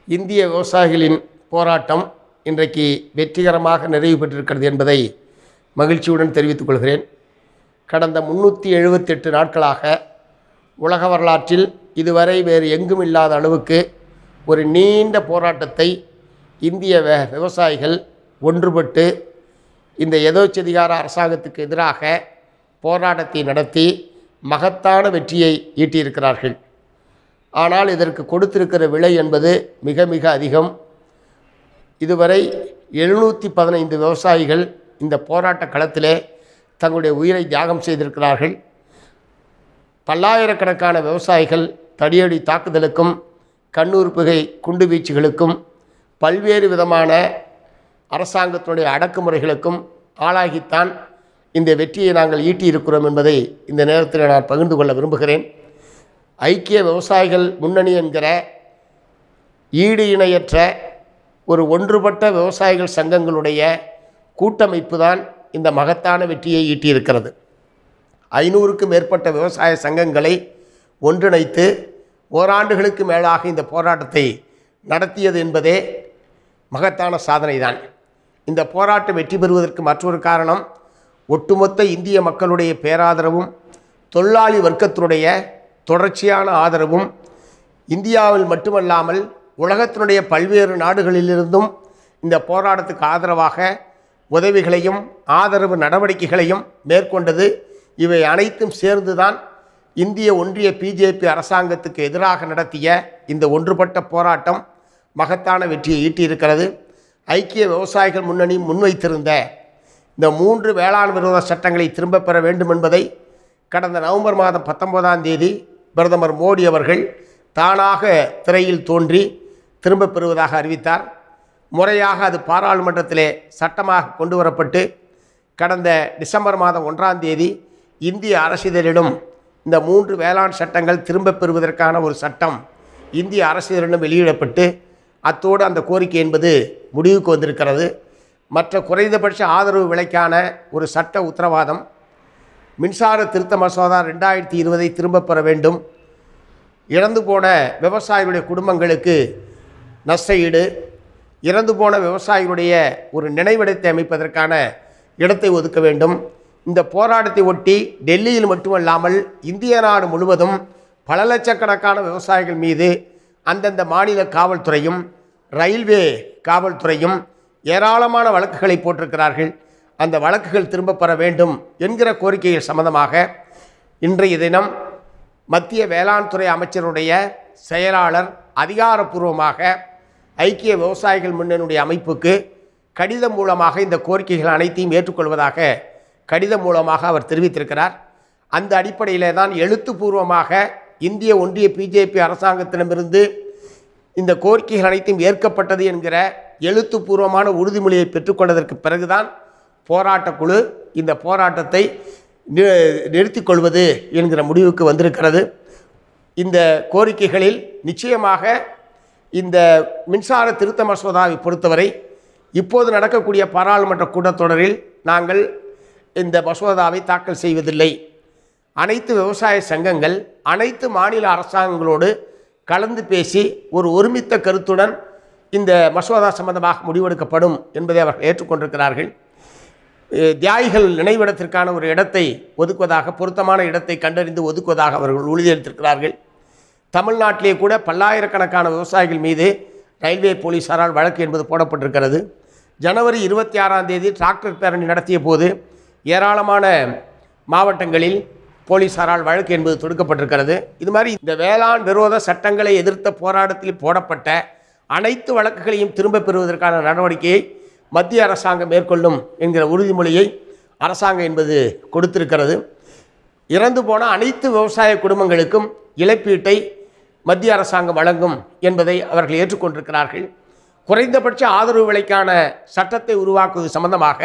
இந்திய விவசாயிகளின் போராட்டம் இன்றைக்கு வெற்றிகரமாக நிறைவு பெற்றிருக்கிறது என்பதை மகிழ்ச்சியுடன் தெரிவித்துக் கொள்கிறேன் கடந்த முன்னூற்றி எழுபத்தெட்டு நாட்களாக உலக வரலாற்றில் இதுவரை வேறு எங்கும் இல்லாத அளவுக்கு ஒரு நீண்ட போராட்டத்தை இந்திய வே- விவசாயிகள் ஒன்றுபட்டு இந்த எதோச்சதிகார அரசாங்கத்துக்கு எதிராக போராட்டத்தை நடத்தி மகத்தான வெற்றியை ஈட்டியிருக்கிறார்கள் ஆனால் இதற்கு கொடுத்திருக்கிற விலை என்பது மிக மிக அதிகம் இதுவரை எழுநூற்றி பதினைந்து விவசாயிகள் இந்த போராட்ட களத்திலே தங்களுடைய உயிரை தியாகம் செய்திருக்கிறார்கள் பல்லாயிரக்கணக்கான விவசாயிகள் தடியடி தாக்குதலுக்கும் கண்ணூர் புகை குண்டுவீச்சுகளுக்கும் பல்வேறு விதமான அரசாங்கத்தினுடைய அடக்குமுறைகளுக்கும் ஆளாகித்தான் இந்த வெற்றியை நாங்கள் ஈட்டியிருக்கிறோம் என்பதை இந்த நேரத்தில் நான் பகிர்ந்து கொள்ள விரும்புகிறேன் ஐக்கிய விவசாயிகள் முன்னணி என்கிற ஈடு இணையற்ற ஒரு ஒன்றுபட்ட விவசாயிகள் சங்கங்களுடைய கூட்டமைப்பு தான் இந்த மகத்தான வெற்றியை ஈட்டியிருக்கிறது ஐநூறுக்கும் மேற்பட்ட விவசாய சங்கங்களை ஒன்றிணைத்து ஓராண்டுகளுக்கு மேலாக இந்த போராட்டத்தை நடத்தியது என்பதே மகத்தான சாதனைதான் இந்த போராட்டம் வெற்றி பெறுவதற்கு மற்றொரு காரணம் ஒட்டுமொத்த இந்திய மக்களுடைய பேராதரவும் தொழிலாளி வர்க்கத்தினுடைய தொடர்ச்சியான ஆதரவும் இந்தியாவில் மட்டுமல்லாமல் உலகத்தினுடைய பல்வேறு நாடுகளிலிருந்தும் இந்த போராட்டத்துக்கு ஆதரவாக உதவிகளையும் ஆதரவு நடவடிக்கைகளையும் மேற்கொண்டது இவை அனைத்தும் சேர்ந்துதான் இந்திய ஒன்றிய பிஜேபி அரசாங்கத்துக்கு எதிராக நடத்திய இந்த ஒன்றுபட்ட போராட்டம் மகத்தான வெற்றியை ஈட்டியிருக்கிறது ஐக்கிய விவசாயிகள் முன்னணி முன்வைத்திருந்த இந்த மூன்று வேளாண் விரோத சட்டங்களை திரும்பப் பெற வேண்டும் என்பதை கடந்த நவம்பர் மாதம் பத்தொன்பதாம் தேதி பிரதமர் மோடி அவர்கள் தானாக திரையில் தோன்றி திரும்பப் பெறுவதாக அறிவித்தார் முறையாக அது பாராளுமன்றத்திலே சட்டமாக கொண்டு வரப்பட்டு கடந்த டிசம்பர் மாதம் ஒன்றாம் தேதி இந்திய அரசிதழிலும் இந்த மூன்று வேளாண் சட்டங்கள் திரும்பப் பெறுவதற்கான ஒரு சட்டம் இந்திய அரசிதழிலும் வெளியிடப்பட்டு அத்தோடு அந்த கோரிக்கை என்பது முடிவுக்கு வந்திருக்கிறது மற்ற குறைந்தபட்ச ஆதரவு விலைக்கான ஒரு சட்ட உத்தரவாதம் மின்சார திருத்த மசோதா ரெண்டாயிரத்தி இருபதை திரும்பப் பெற வேண்டும் இறந்து போன விவசாயிகளுடைய குடும்பங்களுக்கு நஷ்ட ஈடு இறந்து போன விவசாயிகளுடைய ஒரு நினைவிடத்தை அமைப்பதற்கான இடத்தை ஒதுக்க வேண்டும் இந்த போராட்டத்தை ஒட்டி டெல்லியில் மட்டுமல்லாமல் இந்திய நாடு முழுவதும் பல லட்சக்கணக்கான விவசாயிகள் மீது அந்தந்த மாநில காவல்துறையும் ரயில்வே காவல்துறையும் ஏராளமான வழக்குகளை போட்டிருக்கிறார்கள் அந்த வழக்குகள் திரும்பப் பெற வேண்டும் என்கிற கோரிக்கைகள் சம்பந்தமாக இன்றைய தினம் மத்திய வேளாண் துறை அமைச்சருடைய செயலாளர் அதிகாரப்பூர்வமாக ஐக்கிய விவசாயிகள் முன்னணியுடைய அமைப்புக்கு கடிதம் மூலமாக இந்த கோரிக்கைகள் அனைத்தையும் ஏற்றுக்கொள்வதாக கடிதம் மூலமாக அவர் தெரிவித்திருக்கிறார் அந்த அடிப்படையில் தான் எழுத்துப்பூர்வமாக இந்திய ஒன்றிய பிஜேபி அரசாங்கத்திடமிருந்து இந்த கோரிக்கைகள் அனைத்தும் ஏற்கப்பட்டது என்கிற எழுத்துப்பூர்வமான உறுதிமொழியை பெற்றுக்கொண்டதற்கு பிறகுதான் போராட்டக் குழு இந்த போராட்டத்தை நி- நிறுத்திக் கொள்வது என்கிற முடிவுக்கு வந்திருக்கிறது இந்த கோரிக்கைகளில் நிச்சயமாக இந்த மின்சார திருத்த மசோதாவை பொறுத்தவரை இப்போது நடக்கக்கூடிய பாராளுமன்ற கூட்டத்தொடரில் நாங்கள் இந்த மசோதாவை தாக்கல் செய்வதில்லை அனைத்து விவசாய சங்கங்கள் அனைத்து மாநில அரசாங்கங்களோடு கலந்து பேசி ஒரு ஒருமித்த கருத்துடன் இந்த மசோதா சம்பந்தமாக முடிவெடுக்கப்படும் என்பதை அவர்கள் ஏற்றுக்கொண்டிருக்கிறார்கள் அஹ் தியாகிகள் நினைவிடத்திற்கான ஒரு இடத்தை ஒதுக்குவதாக பொருத்தமான இடத்தை கண்டறிந்து ஒதுக்குவதாக அவர்கள் உறுதியளித்திருக்கிறார்கள் தமிழ்நாட்டிலே கூட பல்லாயிரக்கணக்கான விவசாயிகள் மீது ரயில்வே போலீசாரால் வழக்கு என்பது போடப்பட்டிருக்கிறது ஜனவரி இருபத்தி ஆறாம் தேதி டிராக்டர் பேரணி நடத்திய போது ஏராளமான மாவட்டங்களில் போலீசாரால் வழக்கு என்பது தொடுக்கப்பட்டிருக்கிறது இது மாதிரி இந்த வேளாண் விரோத சட்டங்களை எதிர்த்த போராட்டத்தில் போடப்பட்ட அனைத்து வழக்குகளையும் திரும்பப் பெறுவதற்கான நடவடிக்கையை மத்திய அரசாங்கம் மேற்கொள்ளும் என்கிற உறுதிமொழியை அரசாங்கம் என்பது கொடுத்திருக்கிறது இறந்து போன அனைத்து விவசாய குடும்பங்களுக்கும் இழப்பீட்டை மத்திய அரசாங்கம் வழங்கும் என்பதை அவர்கள் ஏற்றுக்கொண்டிருக்கிறார்கள் குறைந்தபட்ச ஆதரவு விலைக்கான சட்டத்தை உருவாக்குவது சம்பந்தமாக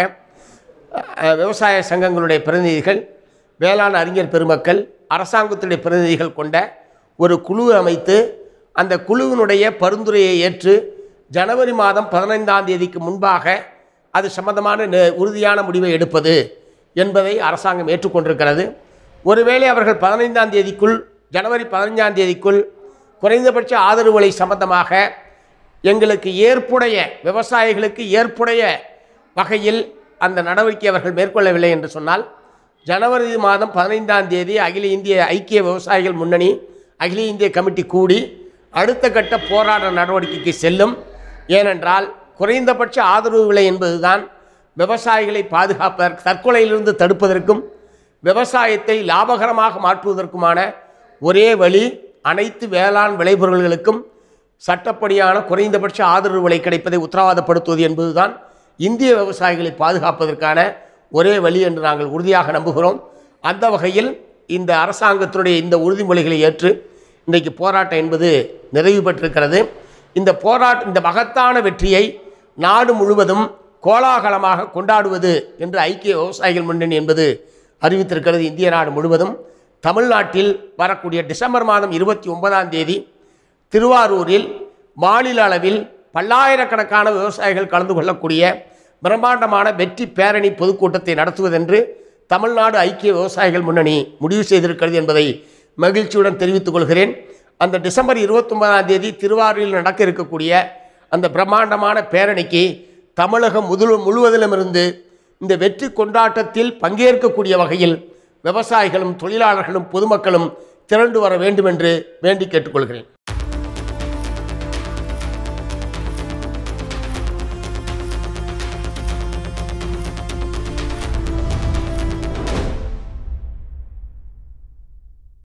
அஹ், விவசாய சங்கங்களுடைய பிரதிநிதிகள் வேளாண் அறிஞர் பெருமக்கள் அரசாங்கத்துடைய பிரதிநிதிகள் கொண்ட ஒரு குழு அமைத்து அந்த குழுவினுடைய பரிந்துரையை ஏற்று ஜனவரி மாதம் பதினைந்தாம் தேதிக்கு முன்பாக அது சம்பந்தமான நெ- உறுதியான முடிவை எடுப்பது என்பதை அரசாங்கம் ஏற்றுக்கொண்டிருக்கிறது ஒருவேளை அவர்கள் பதினைந்தாம் தேதிக்குள் ஜனவரி பதினைஞ்சாம் தேதிக்குள் குறைந்தபட்ச ஆதரவு விலை சம்பந்தமாக எங்களுக்கு ஏற்புடைய விவசாயிகளுக்கு ஏற்புடைய வகையில் அந்த நடவடிக்கை அவர்கள் மேற்கொள்ளவில்லை என்று சொன்னால் ஜனவரி மாதம் பதினைந்தாம் தேதி அகில இந்திய ஐக்கிய விவசாயிகள் முன்னணி அகில இந்திய கமிட்டி கூடி அடுத்த கட்ட போராட்ட நடவடிக்கைக்கு செல்லும் ஏனென்றால் குறைந்தபட்ச ஆதரவு விலை என்பதுதான் விவசாயிகளை பாதுகாப்பதற்கு தற்கொலையிலிருந்து தடுப்பதற்கும் விவசாயத்தை லாபகரமாக மாற்றுவதற்குமான ஒரே வழி அனைத்து வேளாண் விளைபொருள்களுக்கும் சட்டப்படியான குறைந்தபட்ச ஆதரவு விலை கிடைப்பதை உத்தரவாதப்படுத்துவது என்பதுதான் இந்திய விவசாயிகளை பாதுகாப்பதற்கான ஒரே வழி என்று நாங்கள் உறுதியாக நம்புகிறோம் அந்த வகையில் இந்த அரசாங்கத்தினுடைய இந்த உறுதிமொழிகளை ஏற்று இன்றைக்கு போராட்டம் என்பது நிறைவு பெற்றிருக்கிறது இந்த போராட்ட இந்த மகத்தான வெற்றியை நாடு முழுவதும் கோலாகலமாக கொண்டாடுவது என்று ஐக்கிய விவசாயிகள் முன்னணி என்பது அறிவித்திருக்கிறது இந்திய நாடு முழுவதும் தமிழ்நாட்டில் வரக்கூடிய டிசம்பர் மாதம் இருபத்தி ஒன்பதாம் தேதி திருவாரூரில் மாநில அளவில் பல்லாயிரக்கணக்கான விவசாயிகள் கலந்து கொள்ளக்கூடிய பிரம்மாண்டமான வெற்றி பேரணி பொதுக்கூட்டத்தை நடத்துவதென்று தமிழ்நாடு ஐக்கிய விவசாயிகள் முன்னணி முடிவு செய்திருக்கிறது என்பதை மகிழ்ச்சியுடன் தெரிவித்துக் கொள்கிறேன் அந்த டிசம்பர் இருபத்தொன்பதாம் தேதி திருவாரூரில் நடக்க இருக்கக்கூடிய அந்த பிரம்மாண்டமான பேரணிக்கு தமிழகம் முழு முழுவதிலுமிருந்து இந்த வெற்றி கொண்டாட்டத்தில் பங்கேற்கக்கூடிய வகையில் விவசாயிகளும் தொழிலாளர்களும் பொதுமக்களும் திரண்டு வர வேண்டும் என்று வேண்டி கேட்டுக்கொள்கிறேன்